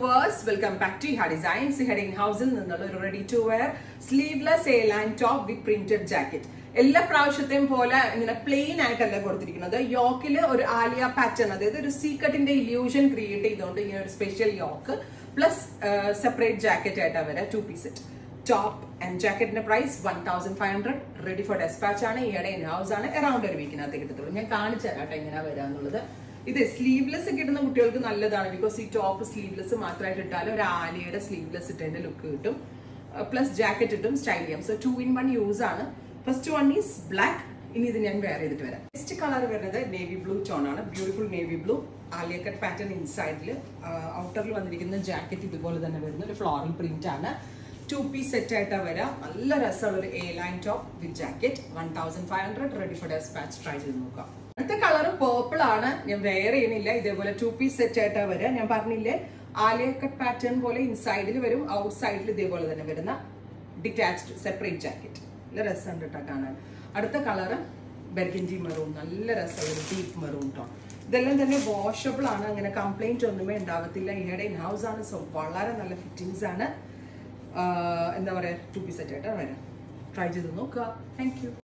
viewers welcome back to ഹാ designs head in ഹൗസിൽ നിന്നുള്ള ഒരു ready to wear sleeveless A line top with printed jacket എല്ലാ പ്രാവശ്യത്തെയും പോലെ ഇങ്ങനെ പ്ലെയിൻ ആയിട്ടല്ല കൊടുത്തിരിക്കുന്നത് യോക്കിൽ ഒരു ആലിയ പാറ്റേൺ അതായത് ഒരു സീക്കട്ടിന്റെ ഇല്യൂഷൻ ക്രിയേറ്റ് ചെയ്തുകൊണ്ട് ഇങ്ങനെ ഒരു special yoke plus separate jacket ആയിട്ടാണ് വരാം two piece set top and ജാക്കറ്റിന്റെ price one thousand five hundred ready for despatch ആണ് ഈയിടെ ഇൻ ഹൗസ് ആണ് അറൌണ്ട് ഒരു വീക്കിനകത്ത് കിട്ടത്തുള്ളൂ ഞാൻ കാണിച്ചു തരാം കേട്ടോ എങ്ങനെയാ വരാന്നുള്ളത് ഇത് സ്ലീവ്ലെസ് കിട്ടുന്ന കുട്ടികൾക്ക് നല്ലതാണ് ബിക്കോസ് ഈ ടോപ്പ് സ്ലീവ്ലെസ് മാത്രമായിട്ട് ഇട്ടാൽ ഒരു ആലിയുടെ സ്ലീവ്ലെസ് ഇട്ടതിന്റെ ലുക്ക് കിട്ടും പ്ലസ് ജാക്കറ്റ് ഇട്ടും സ്റ്റൈൽ ചെയ്യാം so two in one use ആണ് ഫസ്റ്റ് വൺ ഈസ് ബ്ലാക്ക് ഇനി ഇത് ഞാൻ വെയർ ചെയ്തിട്ട് വരാം നെക്സ്റ്റ് കളർ വരുന്നത് നേവി ബ്ലൂ ടോൺ ആണ് beautiful navy blue Alia cut pattern ഇൻസൈഡിൽ ഔട്ടറിൽ വന്നിരിക്കുന്ന ജാക്കറ്റ് ഇതുപോലെ തന്നെ വരുന്ന ഒരു ഫ്ലോറൽ പ്രിന്റ് ആണ് ടു പീസ് സെറ്റ് ആയിട്ടാണ് വരാം നല്ല രസമുള്ള ഒരു A line top with jacket one thousand five hundred ready for despatch try ചെയ്ത് നോക്കാം അടുത്ത കളർ പേർപ്പിൾ ആണ് ഞാൻ വെയർ ചെയ്യണില്ല ഇതേപോലെ ടു പീസ് സെറ്റ് ആയിട്ടാണ് വരിക ഞാൻ പറഞ്ഞില്ലേ ആലിയ കട്ട് പാറ്റേൺ പോലെ ഇൻസൈഡിൽ വരും ഔട്ട് സൈഡിൽ ഇതേപോലെ തന്നെ വരുന്ന ഡിറ്റാച്ച്ഡ് സെപ്പറേറ്റ് ജാക്കറ്റ് നല്ല രസമുണ്ട് കേട്ടോ കാണാൻ അടുത്ത കളറ് ബെർഗിൻജി മെറൂൺ നല്ല രസമുള്ള ഡീപ്പ് മെറൂൺ ടോൺ ഇതെല്ലാം തന്നെ വാഷബിൾ ആണ് അങ്ങനെ കംപ്ലൈന്റ് ഒന്നുമേ ഉണ്ടാവത്തില്ല ഈയിടെ ഇൻ ഹൗസ് ആണ് സോ വളരെ നല്ല ഫിറ്റിങ്സ് ആണ് എന്താ പറയുക ടു പീസ് സെറ്റ് ആയിട്ട് വരാം ട്രൈ ചെയ്ത് നോക്കുക താങ്ക് യു